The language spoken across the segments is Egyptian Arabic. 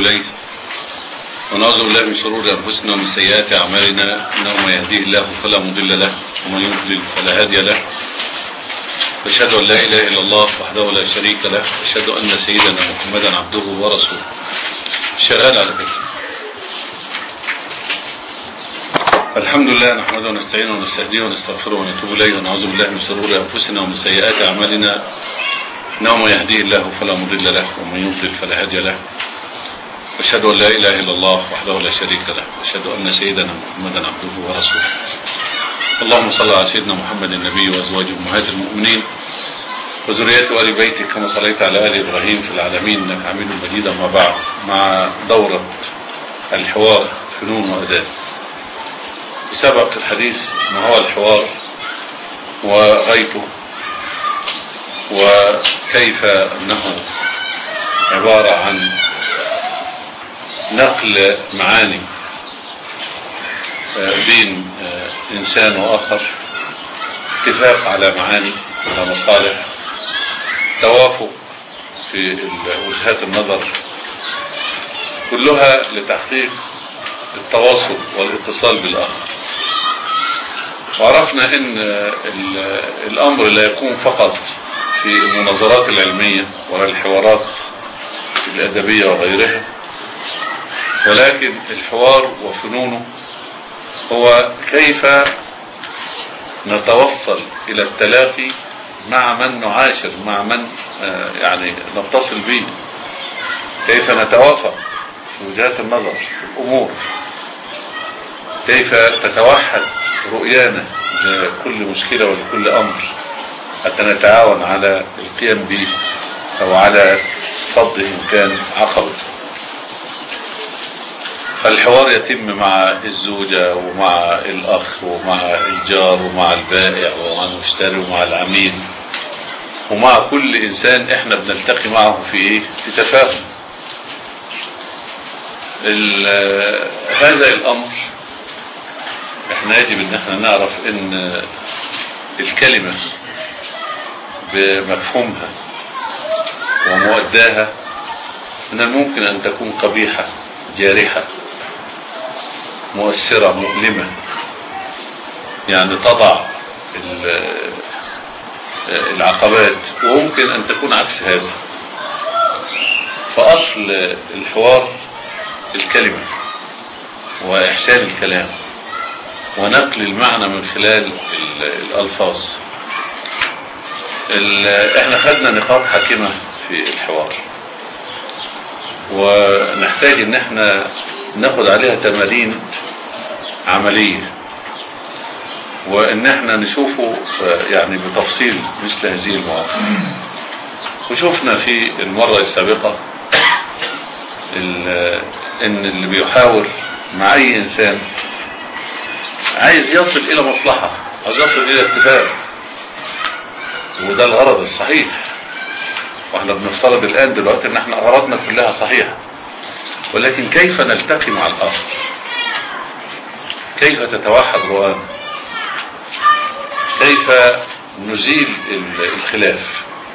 إليه ونعوذ بالله من شرور أنفسنا ومن سيئات أعمالنا إنه من يهديه الله فلا مضل له ومن يضلل فلا هادي له أشهد أن لا إله إلا الله وحده لا شريك له أشهد أن سيدنا محمدا عبده ورسوله شغال على فكرة الحمد لله نحمده ونستعينه ونستهديه ونستغفره ونتوب إليه ونعوذ بالله من شرور أنفسنا ومن سيئات أعمالنا إنه من يهديه الله فلا مضل له ومن يضلل فلا هادي له أشهد أن لا إله إلا الله وحده لا شريك له أشهد أن سيدنا محمدا عبده ورسوله اللهم صل على سيدنا محمد النبي وأزواجه أمهات المؤمنين وذريته وآل بيته كما صليت على آل إبراهيم في العالمين إنك حميد مجيد أما بعد مع دورة الحوار فنون وأداء سبق الحديث ما هو الحوار وغايته وكيف أنه عبارة عن نقل معاني بين إنسان وآخر اتفاق على معاني على مصالح توافق في وجهات النظر كلها لتحقيق التواصل والاتصال بالآخر وعرفنا ان الامر لا يكون فقط في المناظرات العلمية ولا الحوارات الادبية وغيرها ولكن الحوار وفنونه هو كيف نتوصل الى التلاقي مع من نعاشر مع من يعني نتصل به كيف نتوافق في وجهات النظر في الامور كيف تتوحد رؤيانا لكل مشكلة ولكل أمر حتى نتعاون على القيام به أو على فض إن كان عقبة فالحوار يتم مع الزوجة ومع الأخ ومع الجار ومع البائع ومع المشتري ومع العميل ومع كل إنسان إحنا بنلتقي معه في إيه؟ في تفاهم هذا الأمر احنا يجب ان احنا نعرف ان الكلمة بمفهومها ومؤداها من الممكن ان تكون قبيحة جارحة مؤثرة مؤلمة يعني تضع العقبات وممكن ان تكون عكس هذا فاصل الحوار الكلمة واحسان الكلام ونقل المعنى من خلال الألفاظ احنا خدنا نقاط حاكمة في الحوار ونحتاج ان احنا ناخد عليها تمارين عملية وان احنا نشوفه يعني بتفصيل مثل هذه المواقف وشفنا في المرة السابقة ان اللي بيحاور مع اي انسان عايز يصل الى مصلحة عايز يصل الى اتفاق وده الغرض الصحيح واحنا بنفترض الان دلوقتي ان احنا اغراضنا كلها صحيحة ولكن كيف نلتقي مع الاخر كيف تتوحد رؤانا كيف نزيل الخلاف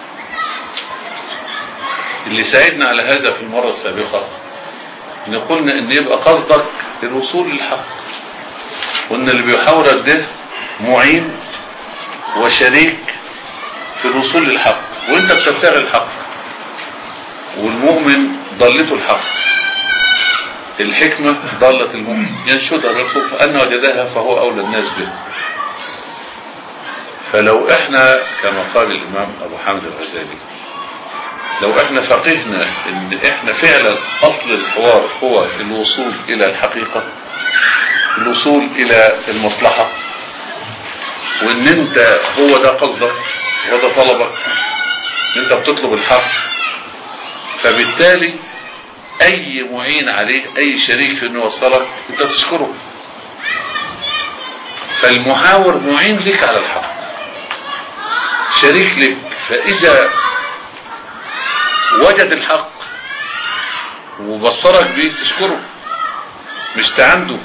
اللي ساعدنا على هذا في المرة السابقة ان قلنا ان يبقى قصدك الوصول للحق وان اللي بيحاورك ده معين وشريك في الوصول للحق وانت بتبتغي الحق والمؤمن ضلته الحق الحكمة ضلت المؤمن ينشدها الرسول فأن وجدها فهو أولى الناس به فلو احنا كما قال الإمام أبو حامد الغزالي لو احنا فقهنا ان احنا فعلا اصل الحوار هو الوصول الى الحقيقة الوصول الى المصلحة وان انت هو ده قصدك هو ده طلبك انت بتطلب الحق فبالتالي اي معين عليه اي شريك في انه يوصلك انت تشكره فالمحاور معين لك على الحق شريك لك فاذا وجد الحق وبصرك بيه تشكره مش تعنده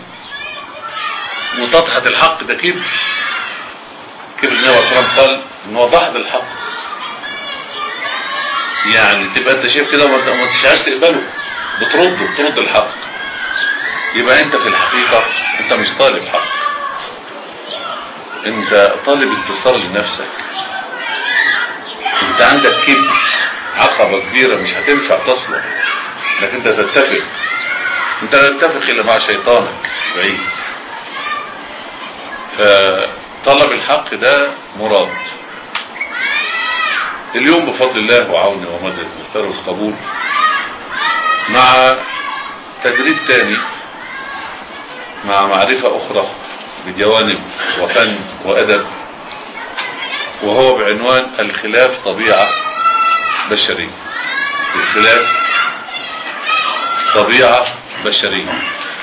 وتضحد الحق ده كبر كبر النبي صلى الله عليه وسلم قال ان هو ضحد الحق يعني تبقى انت شايف كده وما انتش عايز تقبله بترده بترد الحق يبقى انت في الحقيقة انت مش طالب حق انت طالب انتصار لنفسك انت عندك كبر عقبة كبيرة مش هتنفع تصلح انك انت تتفق انت لا تتفق الا مع شيطانك بعيد فطلب الحق ده مراد اليوم بفضل الله وعونه ومدد مختار القبول مع تدريب تاني مع معرفة أخرى بجوانب وفن وأدب وهو بعنوان الخلاف طبيعة بشرية الخلاف طبيعة بشرية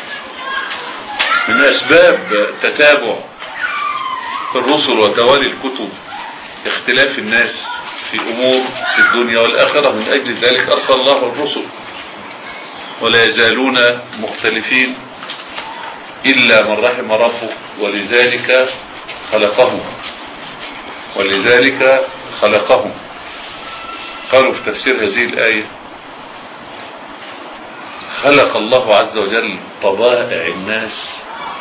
من أسباب تتابع الرسل وتوالي الكتب اختلاف الناس في أمور في الدنيا والآخرة من أجل ذلك أرسل الله الرسل ولا يزالون مختلفين إلا من رحم ربه ولذلك خلقهم ولذلك خلقهم قالوا في تفسير هذه الآية خلق الله عز وجل طبائع الناس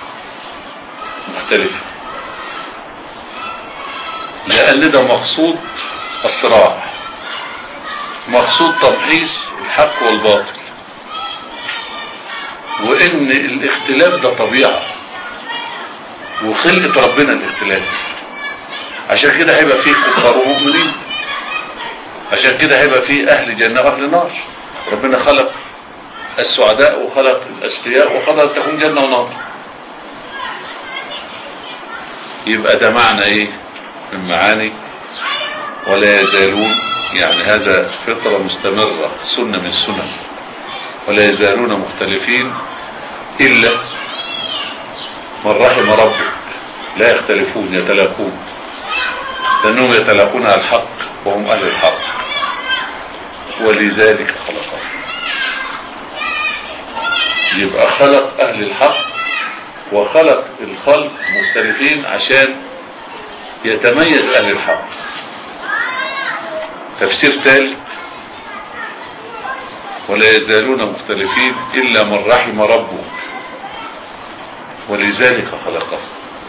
مختلفة لأن ده مقصود الصراع مقصود تمحيص الحق والباطل وان الاختلاف ده طبيعة وخلقة ربنا الاختلاف عشان كده هيبقى فيه كفار ومؤمنين عشان كده هيبقى فيه اهل جنة واهل نار ربنا خلق السعداء وخلق الاشقياء وخلق تكون جنة ونار يبقى ده معنى ايه من معاني ولا يزالون يعني هذا فطرة مستمرة سنة من السنن ولا يزالون مختلفين إلا من رحم ربك لا يختلفون يتلاقون لأنهم يتلاقون على الحق وهم أهل الحق ولذلك خلقهم يبقى خلق أهل الحق وخلق الخلق مختلفين عشان يتميز أهل الحق تفسير ثالث ولا يزالون مختلفين إلا من رحم ربه ولذلك خلقه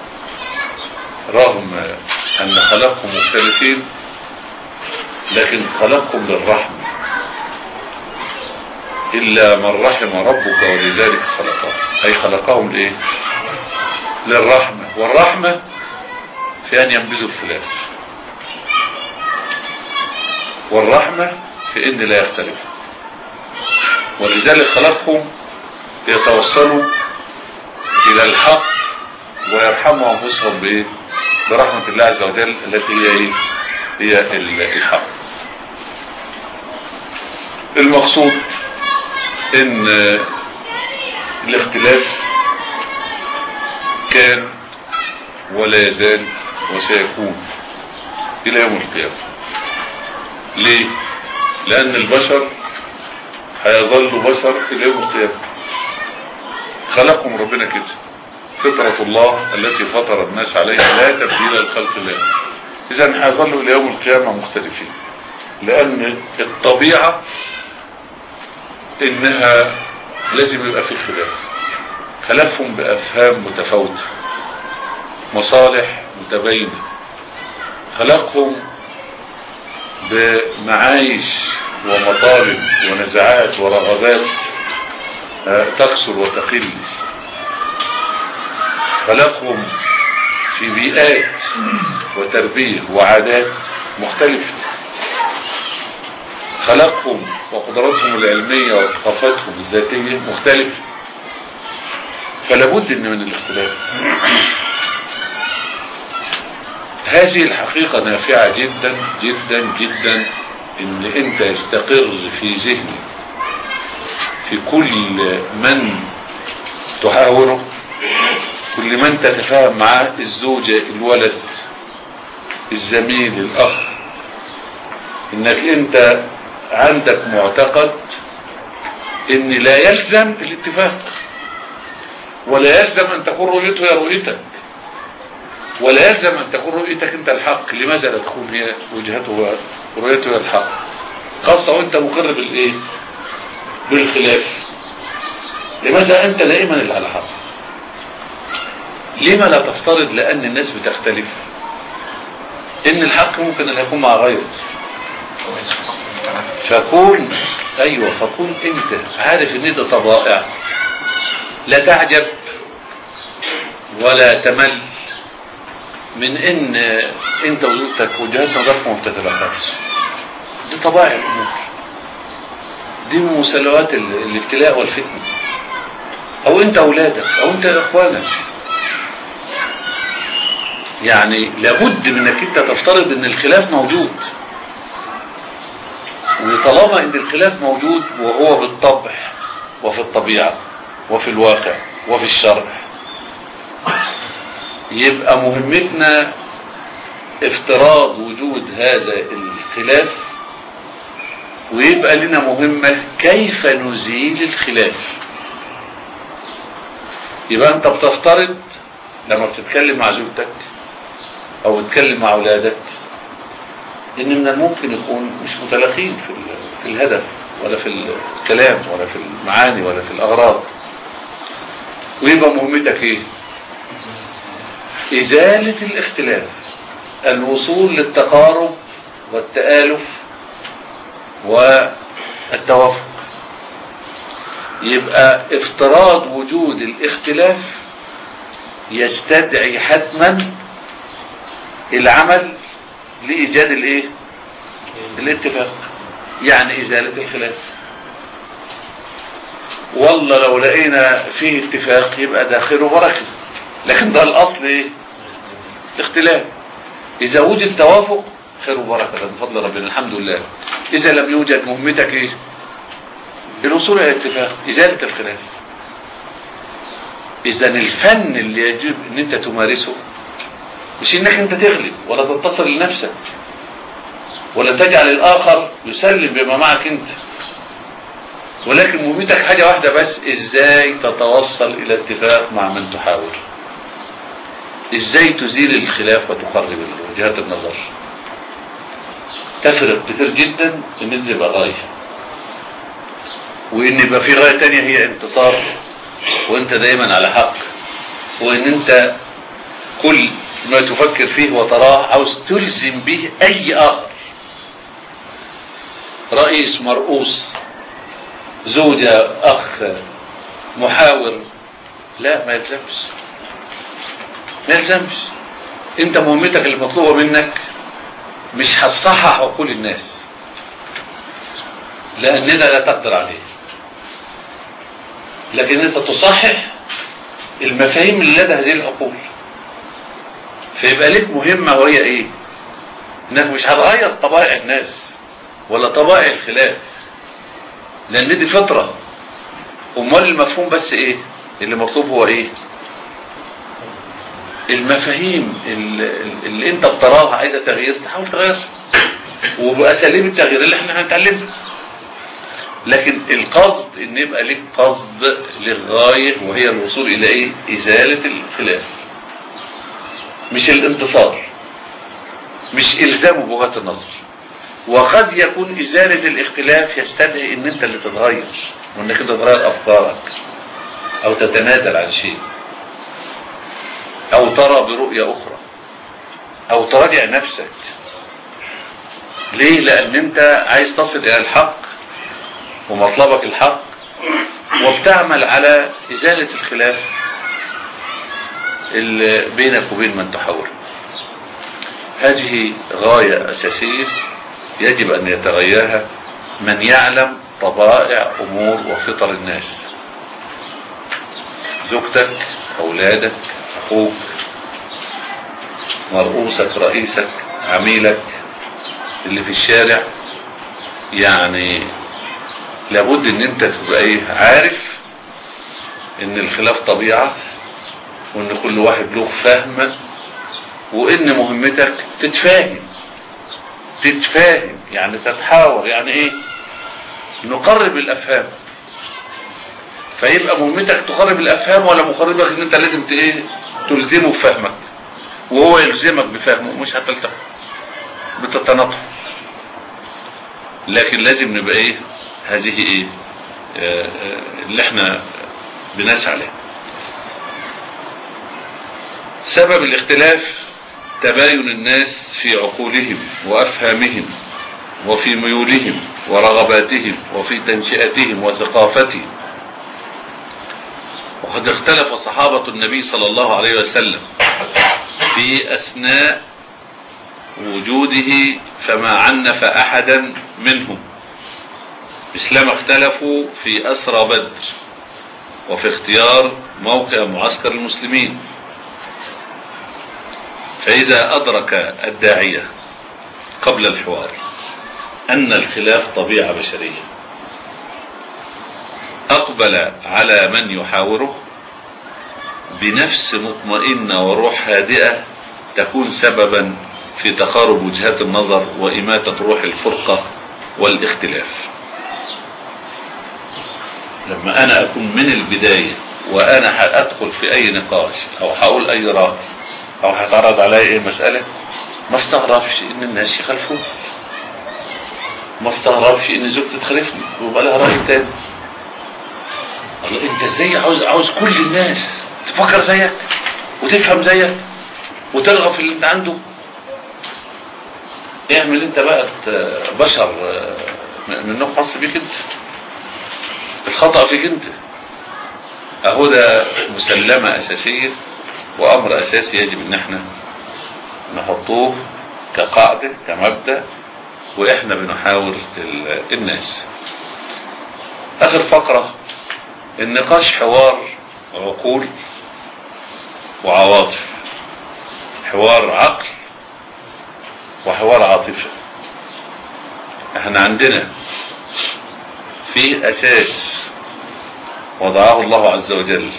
رغم أن خلقهم مختلفين لكن خلقهم للرحمة إلا من رحم ربك ولذلك خلقه أي خلقهم لإيه للرحمة والرحمة في أن ينبذوا الخلاف والرحمة في ان لا يختلف ولذلك خلقهم ليتوصلوا الى الحق ويرحموا انفسهم بايه برحمة الله عز وجل التي هي ايه هي الحق المقصود ان الاختلاف كان ولا يزال وسيكون الى يوم القيامه ليه لان البشر هيظلوا بشر الى يوم القيامه خلقهم ربنا كده فطرة الله التي فطر الناس عليها لا تبديل لخلق الله اذا هيظلوا الى يوم القيامة مختلفين لان الطبيعة انها لازم يبقى في خلاف خلافهم بافهام متفاوتة مصالح متباينة خلقهم بمعايش ومطالب ونزعات ورغبات تكسر وتقل خلقهم في بيئات وتربية وعادات مختلفة خلقهم وقدراتهم العلمية وثقافتهم الذاتية مختلفة فلابد ان من الاختلاف هذه الحقيقة نافعة جدا جدا جدا ان انت يستقر في ذهنك في كل من تحاوره كل من تتفاهم معاه الزوجة الولد الزميل الاخ انك انت عندك معتقد ان لا يلزم الاتفاق ولا يلزم ان تكون رؤيته هي رؤيتك ولا يلزم أن تكون رؤيتك أنت الحق لماذا لا تكون هي وجهته ورؤيته هي الحق خاصة وأنت مقر بالإيه بالخلاف لماذا أنت دائما اللي على حق لما لا تفترض لأن الناس بتختلف إن الحق ممكن أن يكون مع غيره فكون أيوة فكون أنت عارف إن ده طبائع لا تعجب ولا تمل من ان انت وزوجتك وجهات نظركم ما بتتلاقاش دي طبائع الامور دي من مسلوات ال- الابتلاء والفتنه او انت اولادك او انت اخوانك يعني لابد من انك انت تفترض ان الخلاف موجود وطالما ان الخلاف موجود وهو بالطبع وفي الطبيعه وفي الواقع وفي الشرع يبقى مهمتنا افتراض وجود هذا الخلاف ويبقى لنا مهمة كيف نزيل الخلاف يبقى انت بتفترض لما بتتكلم مع زوجتك او بتتكلم مع اولادك ان من الممكن يكون مش متلاقين في, ال- في الهدف ولا في الكلام ولا في المعاني ولا في الاغراض ويبقى مهمتك ايه ازالة الاختلاف الوصول للتقارب والتآلف والتوافق يبقى افتراض وجود الاختلاف يستدعي حتما العمل لإيجاد الايه الاتفاق يعني إزالة الخلاف والله لو لقينا فيه اتفاق يبقى ده خير وبركة لكن ده الأصل ايه اختلاف إذا وجد توافق خير وبركة ده بفضل ربنا الحمد لله إذا لم يوجد مهمتك ايه الوصول إلى الاتفاق إزالة الخلاف إذا الفن اللي يجب أن أنت تمارسه مش انك انت تغلب ولا تنتصر لنفسك ولا تجعل الاخر يسلم بما معك انت ولكن مهمتك حاجة واحدة بس ازاي تتوصل الى اتفاق مع من تحاور ازاي تزيل الخلاف وتقرب وجهات النظر تفرق كتير جدا ان انت يبقى غاية وان يبقى في غاية تانية هي انتصار وانت دايما على حق وان انت كل ما تفكر فيه وتراه عاوز تلزم به اي اخر رئيس مرؤوس زوجة اخ محاور لا ما يلزمش ما يلزمش انت مهمتك اللي مطلوبة منك مش هتصحح عقول الناس لاننا لا تقدر عليه لكن انت تصحح المفاهيم اللي لدى هذه العقول فيبقى لك مهمة وهي ايه انك مش هتغير طبائع الناس ولا طبائع الخلاف لان دي فطرة امال المفهوم بس ايه اللي مطلوب هو ايه المفاهيم اللي, اللي انت بتراها عايزة تغيير تحاول تغيرها وبأساليب التغيير اللي احنا هنتعلمها لكن القصد ان يبقى لك قصد للغاية وهي الوصول الى ايه ازالة الخلاف مش الانتصار مش الزامه بوجهات النظر وقد يكون ازالة الاختلاف يستدعي ان انت اللي تتغير وانك انت تغير افكارك او تتنازل عن شيء او ترى برؤية اخرى او تراجع نفسك ليه لان انت عايز تصل الى الحق ومطلبك الحق وبتعمل على ازالة الخلاف اللي بينك وبين من تحاور هذه غاية أساسية يجب أن يتغيرها من يعلم طبائع أمور وفطر الناس زوجتك أولادك أخوك مرؤوسك رئيسك عميلك اللي في الشارع يعني لابد ان انت تبقى ايه عارف ان الخلاف طبيعة وان كل واحد له فهم وان مهمتك تتفاهم تتفاهم يعني تتحاور يعني ايه نقرب الافهام فيبقى مهمتك تقرب الافهام ولا مقربك ان انت لازم ت- ايه تلزمه بفهمك وهو يلزمك بفهمه مش هتلتقي بتتناطح لكن لازم نبقى ايه هذه ايه اللي احنا بنسعى له سبب الاختلاف تباين الناس في عقولهم وأفهامهم وفي ميولهم ورغباتهم وفي تنشئتهم وثقافتهم وقد اختلف صحابة النبي صلى الله عليه وسلم في أثناء وجوده فما عنف أحدا منهم مثلما اختلفوا في أسرى بدر وفي اختيار موقع معسكر المسلمين فإذا أدرك الداعية قبل الحوار أن الخلاف طبيعة بشرية أقبل على من يحاوره بنفس مطمئنة وروح هادئة تكون سببا في تقارب وجهات النظر وإماتة روح الفرقة والاختلاف لما أنا أكون من البداية وأنا هأدخل في أي نقاش أو هقول أي رأي أو هتعرض علي أي مسألة ما استغربش إن الناس يخالفوني ما استغربش إن زوجتي تخالفني ويبقى لها رأي تاني الله أنت إزاي عاوز عاوز كل الناس تفكر زيك وتفهم زيك وترغب في اللي أنت عنده اعمل أنت بقى بشر من نوع خاص بيك أنت الخطأ فيك أنت أهو ده مسلمة أساسية وأمر أساسي يجب أن احنا نحطوه كقاعدة كمبدأ وإحنا بنحاور الناس آخر فقرة النقاش حوار عقول وعواطف حوار عقل وحوار عاطفة احنا عندنا في أساس وضعه الله عز وجل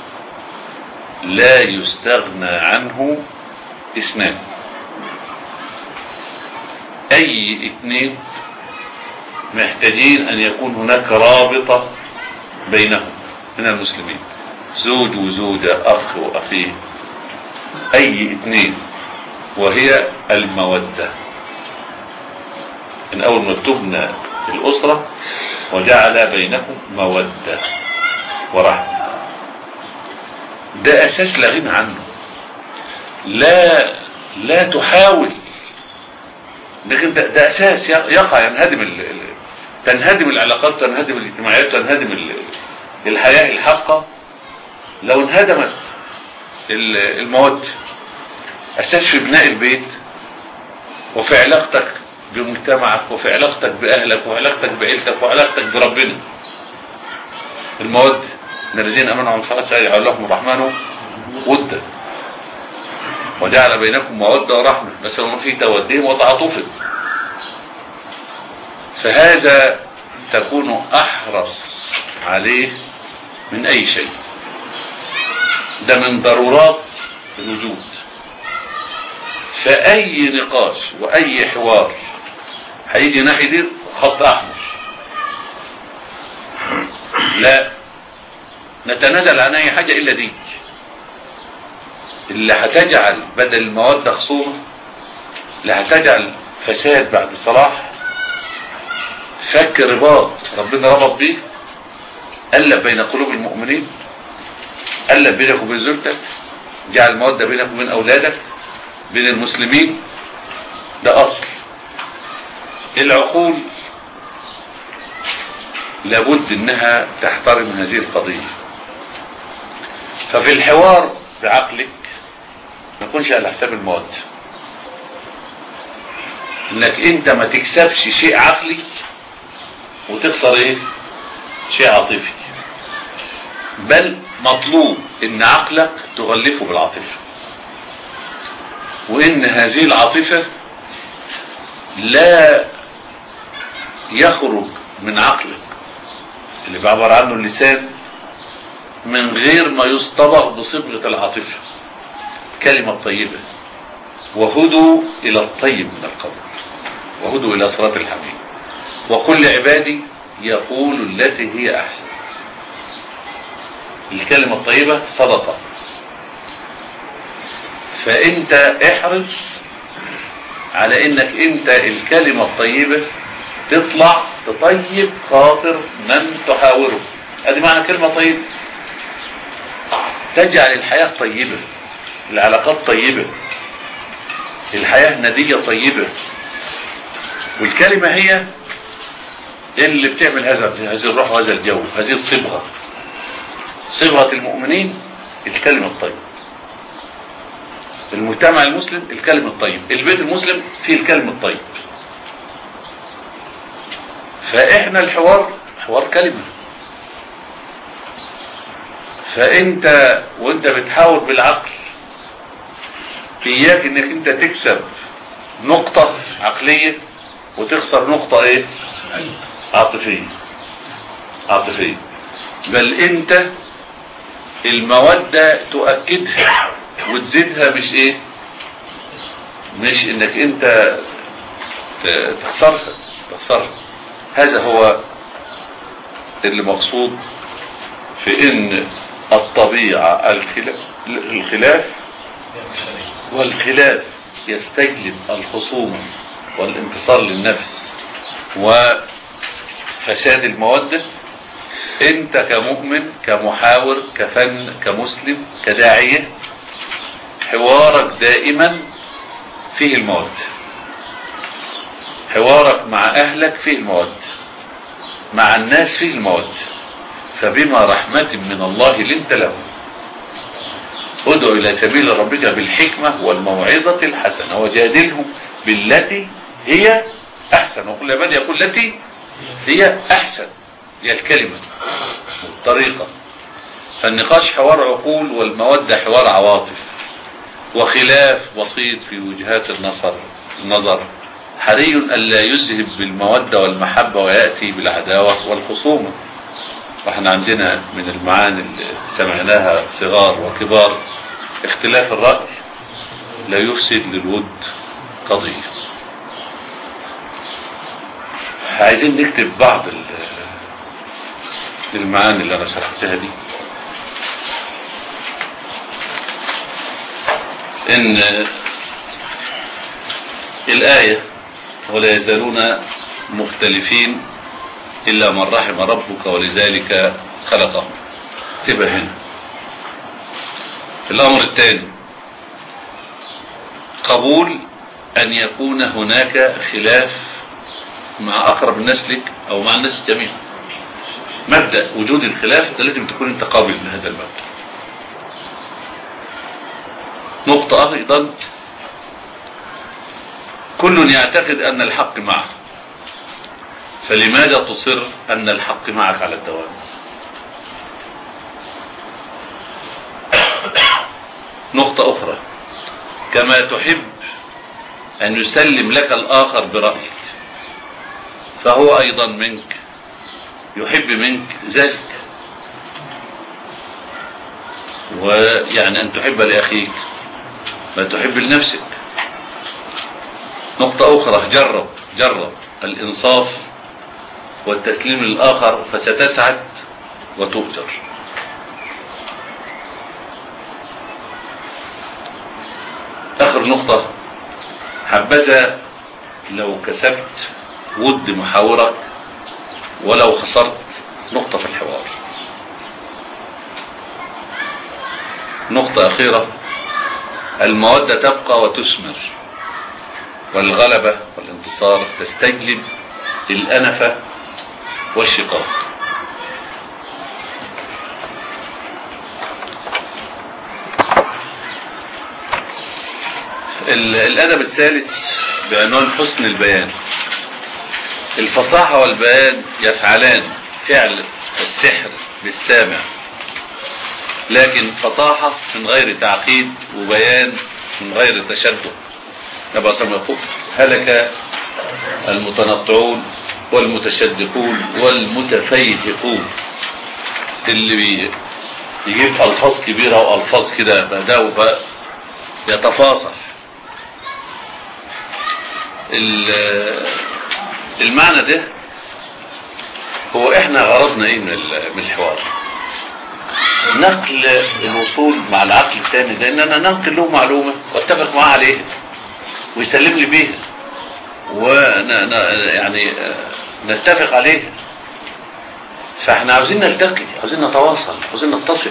لا يستغنى عنه اثنان اي اثنين محتاجين ان يكون هناك رابطة بينهم من المسلمين زوج وزوجة اخ واخيه اي اثنين وهي المودة من اول ما تبنى الاسرة وجعل بينكم مودة ورحمة ده اساس لا غنى عنه لا لا تحاول لكن ده, ده اساس يقع ينهدم ال... تنهدم العلاقات تنهدم الاجتماعيات تنهدم ال... الحياة الحقة لو انهدمت المواد اساس في بناء البيت وفي علاقتك بمجتمعك وفي علاقتك باهلك وعلاقتك بعيلتك وعلاقتك بربنا المواد ان الذين امنوا وعملوا الصالحات سيجعل لهم الرحمن ودا وجعل بينكم موده ورحمه بس لما في تودهم وتعاطفهم فهذا تكون احرص عليه من اي شيء ده من ضرورات الوجود فاي نقاش واي حوار هيجي ناحيه دي خط احمر لا نتنازل عن اي حاجة الا دي اللي هتجعل بدل المودة خصومة اللي هتجعل فساد بعد صلاح فك رباط ربنا ربط بيه قلب بين قلوب المؤمنين قلب بينك وبين زوجتك جعل مودة بينك وبين اولادك بين المسلمين ده اصل العقول لابد انها تحترم هذه القضية ففي الحوار بعقلك ما يكونش على حساب المواد انك انت ما تكسبش شيء عقلي وتخسر ايه شيء عاطفي بل مطلوب ان عقلك تغلفه بالعاطفة وان هذه العاطفة لا يخرج من عقلك اللي بيعبر عنه اللسان من غير ما يصطبغ بصبغة العاطفة كلمة طيبة وهدوا إلى الطيب من القول وهدوا إلى صراط الحميد وقل لعبادي يقول التي هي أحسن الكلمة الطيبة صدقة فأنت احرص على انك انت الكلمة الطيبة تطلع تطيب خاطر من تحاوره ادي معنى كلمة طيب تجعل الحياة طيبة العلاقات طيبة الحياة ندية طيبة والكلمة هي اللي بتعمل هذا هذه الروح وهذا الجو هذه الصبغة صبغة المؤمنين الكلمة الطيب المجتمع المسلم الكلم الطيب البيت المسلم فيه الكلم الطيب فاحنا الحوار حوار كلمة فانت وانت بتحاول بالعقل اياك انك انت تكسب نقطة عقلية وتخسر نقطة ايه عاطفية عاطفية بل انت المودة تؤكدها وتزيدها مش ايه مش انك انت تخسرها تخسرها هذا هو اللي مقصود في ان الطبيعة الخلاف, الخلاف والخلاف يستجلب الخصومة والانتصار للنفس وفساد المودة انت كمؤمن كمحاور كفن كمسلم كداعية حوارك دائما فيه الموت حوارك مع اهلك فيه الموت مع الناس فيه الموت فبما رحمة من الله لنت له ادعو الى سبيل ربك بالحكمة والموعظة الحسنة وجادلهم بالتي هي احسن وكل من يقول التي هي احسن هي الكلمة والطريقة فالنقاش حوار عقول والمودة حوار عواطف وخلاف بسيط في وجهات النظر النظر حري ألا يذهب بالمودة والمحبة ويأتي بالعداوة والخصومة واحنا عندنا من المعاني اللي سمعناها صغار وكبار اختلاف الرأي لا يفسد للود قضية عايزين نكتب بعض المعاني اللي انا شرحتها دي ان الآية ولا يزالون مختلفين إلا من رحم ربك ولذلك خلقهم تبقى هنا الأمر الثاني قبول أن يكون هناك خلاف مع أقرب الناس لك أو مع الناس جميعا مبدأ وجود الخلاف ده لازم تكون انت قابل لهذا المبدأ نقطة أيضا كل يعتقد أن الحق معه فلماذا تصر أن الحق معك على الدوام نقطة أخرى كما تحب أن يسلم لك الآخر برأيك فهو أيضا منك يحب منك ذلك ويعني أن تحب لأخيك ما تحب لنفسك نقطة أخرى جرب جرب الإنصاف والتسليم للآخر فستسعد وتؤجر آخر نقطة حبذا لو كسبت ود محاورك ولو خسرت نقطة في الحوار نقطة أخيرة المودة تبقى وتثمر والغلبة والانتصار تستجلب الأنفة والشقاق الأدب الثالث بعنوان حسن البيان الفصاحة والبيان يفعلان فعل السحر بالسامع لكن فصاحة من غير تعقيد وبيان من غير تشدد نبقى سمع يقول هلك المتنطعون والمتشدقون والمتفيهقون اللي بي يجيب ألفاظ كبيرة وألفاظ كده بدأوا يتفاصح المعنى ده هو احنا غرضنا ايه من الحوار نقل الوصول مع العقل الثاني ده ان انا ننقل له معلومة واتفق معاه عليها ويسلم لي بيها ون يعني نتفق عليه فاحنا عاوزين نلتقي عاوزين نتواصل عاوزين نتصل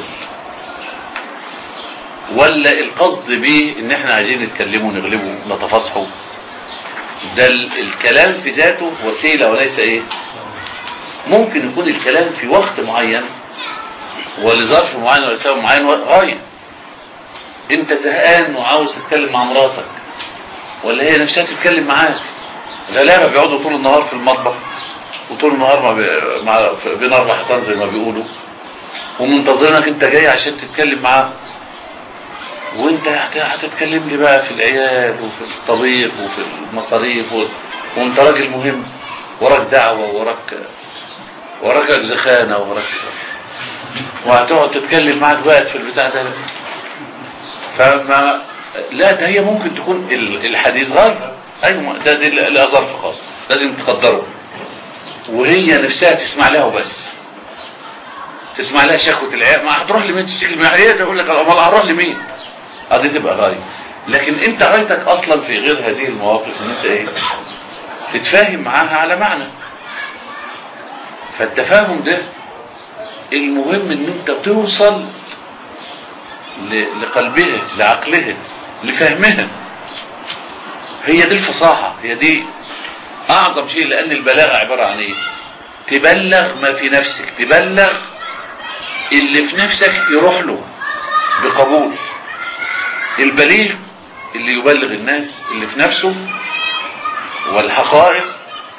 ولا القصد به ان احنا عايزين نتكلموا ونغلبوا نتفاصحوا ده الكلام في ذاته وسيلة وليس ايه ممكن يكون الكلام في وقت معين ولظرف معين ولا سبب معين غاية انت زهقان وعاوز تتكلم مع مراتك ولا هي نفسها تتكلم معاك غلابة بيقعدوا طول النهار في المطبخ وطول النهار ما بي... مع... بين اربع حيطان زي ما بيقولوا ومنتظرينك انت جاي عشان تتكلم معاه وانت هتتكلم لي بقى في العيال وفي الطبيخ وفي المصاريف و... وانت راجل مهم وراك دعوة وراك وراك زخانة وراك وهتقعد تتكلم معاك بقى في البتاع ده فما لا ده هي ممكن تكون الحديث غلط ايوه ده دي لها ظرف خاص لازم تقدره وهي نفسها تسمع لها وبس تسمع لها شكوى العيال ما هتروح لمين تشتكي مع هي تقول لك امال هروح لمين هذه تبقى غايه لكن انت غايتك اصلا في غير هذه المواقف ان انت ايه تتفاهم معاها على معنى فالتفاهم ده المهم ان انت توصل لقلبها لعقلها لفهمها هي دي الفصاحة هي دي اعظم شيء لان البلاغة عبارة عن ايه تبلغ ما في نفسك تبلغ اللي في نفسك يروح له بقبول البليغ اللي يبلغ الناس اللي في نفسه والحقائق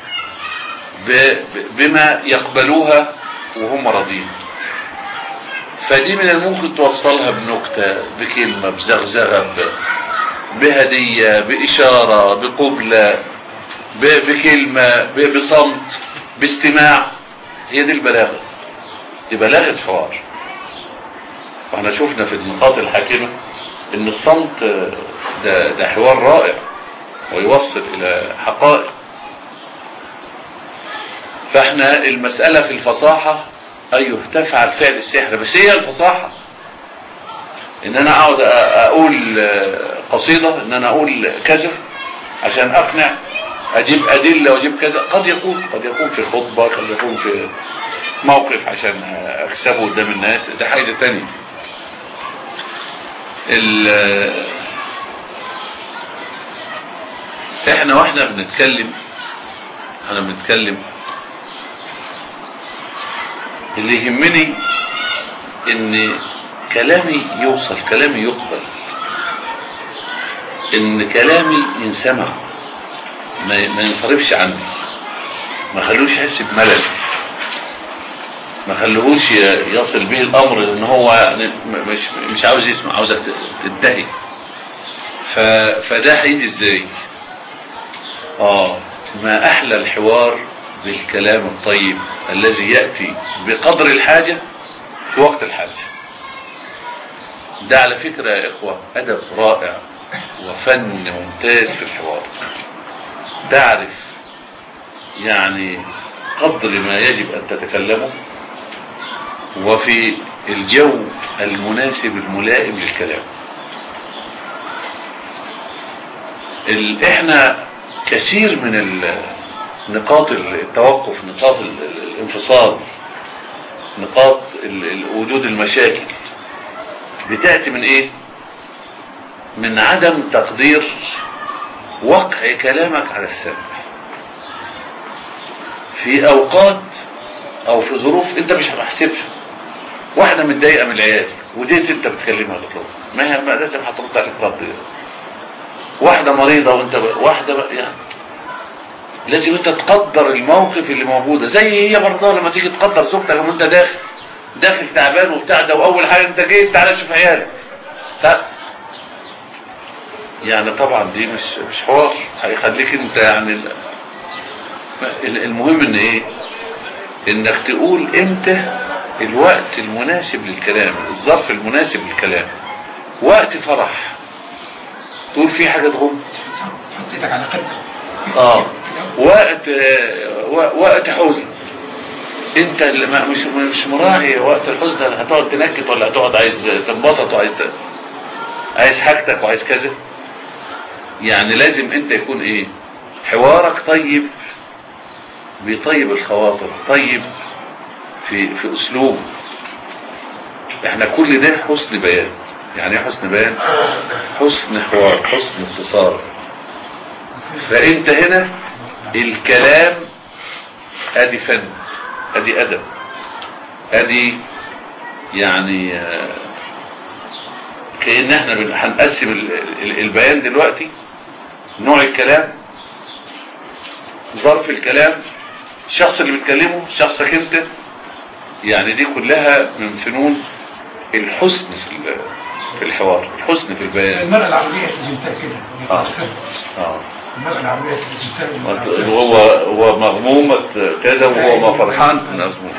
بما يقبلوها وهم راضين فدي من الممكن توصلها بنكتة بكلمة بزغزغة بهدية بإشارة بقبلة بكلمة بصمت باستماع هي دي البلاغة دي بلاغة حوار واحنا شفنا في النقاط الحاكمة ان الصمت ده, ده حوار رائع ويوصل الى حقائق فاحنا المسألة في الفصاحة ايوه تفعل فعل السحر بس هي الفصاحة ان انا اقعد اقول قصيدة ان انا اقول كذا عشان اقنع اجيب ادلة واجيب كذا قد يكون قد يكون في خطبة قد يكون في موقف عشان اكسبه قدام الناس ده حاجة تانية احنا واحنا بنتكلم احنا بنتكلم اللي يهمني ان كلامي يوصل كلامي يقبل ان كلامي ينسمع ما, ما ينصرفش عني ما خلوش يحس بملل ما خلوهوش يصل به الامر لان هو مش مش عاوز يسمع عاوزك تنتهي فده هيجي ازاي اه ما احلى الحوار بالكلام الطيب الذي يأتي بقدر الحاجة في وقت الحاجة ده على فكرة يا إخوة أدب رائع وفن ممتاز في الحوار تعرف يعني قدر ما يجب أن تتكلمه وفي الجو المناسب الملائم للكلام احنا كثير من نقاط التوقف نقاط الانفصال نقاط وجود المشاكل بتأتي من ايه من عدم تقدير وقع كلامك على السمع في اوقات او في ظروف انت مش هتحسبها واحدة متضايقة من العيال وديت انت بتكلمها تطلب ما هي ما لازم هترد عليك رد واحدة مريضة وانت ب... واحدة ب... يعني لازم انت تقدر الموقف اللي موجودة زي هي برضه لما تيجي تقدر زوجتك لما انت داخل داخل تعبان وبتاع ده واول حاجة انت جيت تعالى شوف عيالك ف... يعني طبعا دي مش مش حوار هيخليك انت يعني المهم ان ايه انك تقول امتى الوقت المناسب للكلام الظرف المناسب للكلام وقت فرح تقول فيه حاجة تغم حطيتك على قلبك اه وقت آه وقت حزن انت اللي ما مش مش مراعي وقت الحزن هتقعد تنكت ولا هتقعد عايز تنبسط وعايز عايز حاجتك وعايز كذا يعني لازم انت يكون ايه حوارك طيب بيطيب الخواطر طيب في في اسلوب احنا كل ده حسن بيان يعني ايه حسن بيان حسن حوار حسن اختصار فانت هنا الكلام ادي فن ادي ادب ادي يعني آه، كأن احنا بن- هنقسم ال- ال- البيان دلوقتي نوع الكلام ظرف الكلام الشخص اللي بتكلمه شخصك انت يعني دي كلها من فنون الحسن في ال- في الحوار الحسن في البيان المرأة العربية في جنتها كده اه اه المرأة العربية في جنتها هو هو مغموم كذا وهو ما فرحان مغموم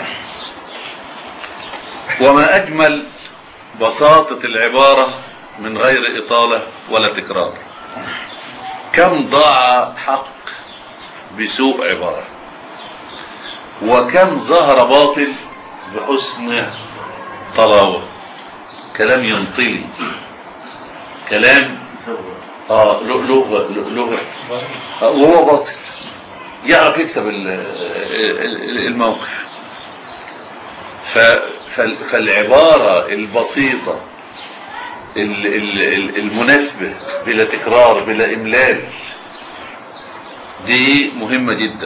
وما أجمل بساطة العبارة من غير إطالة ولا تكرار كم ضاع حق بسوء عبارة وكم ظهر باطل بحسن طلاوة كلام ينطلي كلام اه لغة لغة آه، وهو باطل يعرف يكسب ال- ال- الموقف ف- فال- فالعبارة البسيطة ال- ال- ال- المناسبة بلا تكرار بلا إملال دي مهمة جدا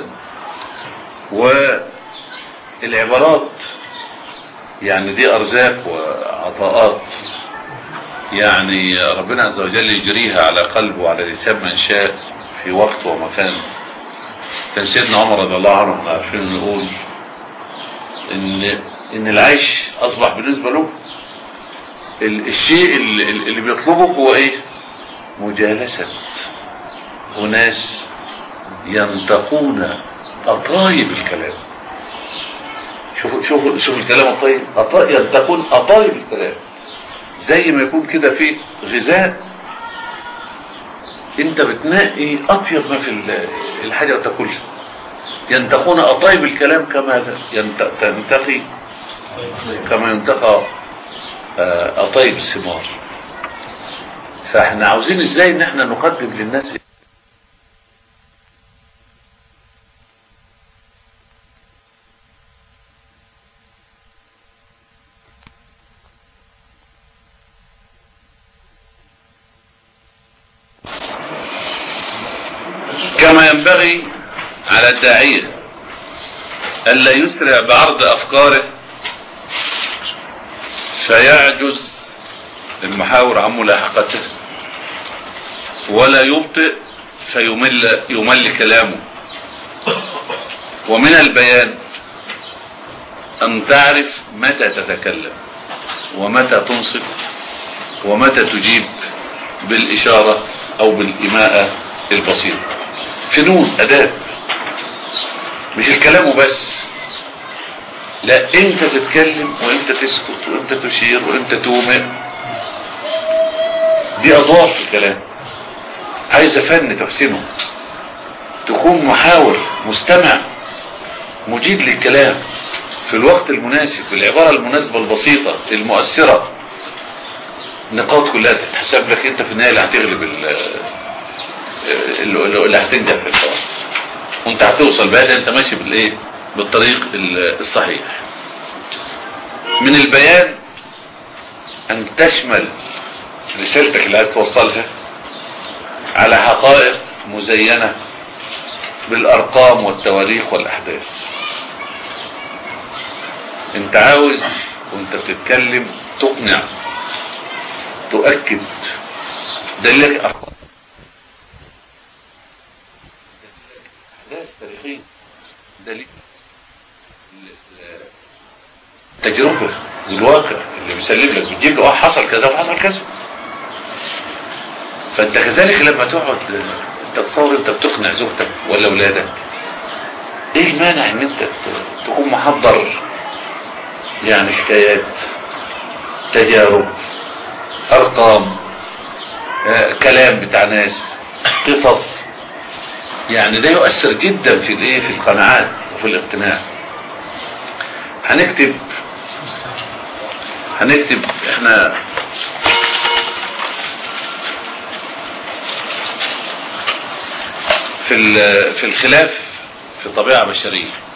والعبارات يعني دي أرزاق وعطاءات يعني ربنا عز وجل يجريها على قلب وعلى لسان من شاء في وقت ومكان كان سيدنا عمر رضي الله عنه احنا عارفين نقول ان ان العيش اصبح بالنسبه له ال- الشيء اللي, اللي بيطلبه هو ايه مجالسه اناس ينتقون اطايب الكلام شوفوا شوفوا شوفوا الكلام الطيب أطا- ينتقون اطايب الكلام زي ما يكون كده في غذاء انت بتنقي اطيب ما في ال- الحاجة وتاكلها ينتقون اطيب الكلام كما ينت- تنتقي كما ينتقى آه، اطيب الثمار فاحنا عاوزين ازاي ان احنا نقدم للناس كما ينبغي على الداعية ألا يسرع بعرض أفكاره فيعجز المحاور عن ملاحقته ولا يبطئ فيمل يمل كلامه ومن البيان أن تعرف متى تتكلم ومتى تنصت ومتى تجيب بالإشارة أو بالإماءة البسيطة فنون أداب مش الكلام وبس لا انت تتكلم وانت تسكت وانت تشير وانت تومئ دي ادوار في الكلام عايزة فن تحسنه تكون محاور مستمع مجيد للكلام في الوقت المناسب بالعبارة المناسبة البسيطة المؤثرة نقاط كلها تتحسب لك انت في النهاية اللي هتغلب ال- اللي اللي هتنجح في الحوار وانت هتوصل بقى انت ماشي بالايه بالطريق ال- الصحيح من البيان ان تشمل رسالتك اللي عايز توصلها على حقائق مزينة بالارقام والتواريخ والاحداث انت عاوز وانت بتتكلم تقنع تؤكد دليلك ارقام احداث تاريخيه دليل التجربه والواقع اللي بيسلم لك بتجيب له اه حصل كذا وحصل كذا فانت كذلك لما تقعد انت تصور انت بتقنع زوجتك ولا اولادك ايه المانع ان انت ت- تكون محضر يعني حكايات تجارب ارقام آه، كلام بتاع ناس قصص يعني ده يؤثر جدا في الايه في القناعات وفي الاقتناع هنكتب هنكتب احنا في ال- في الخلاف في طبيعة بشرية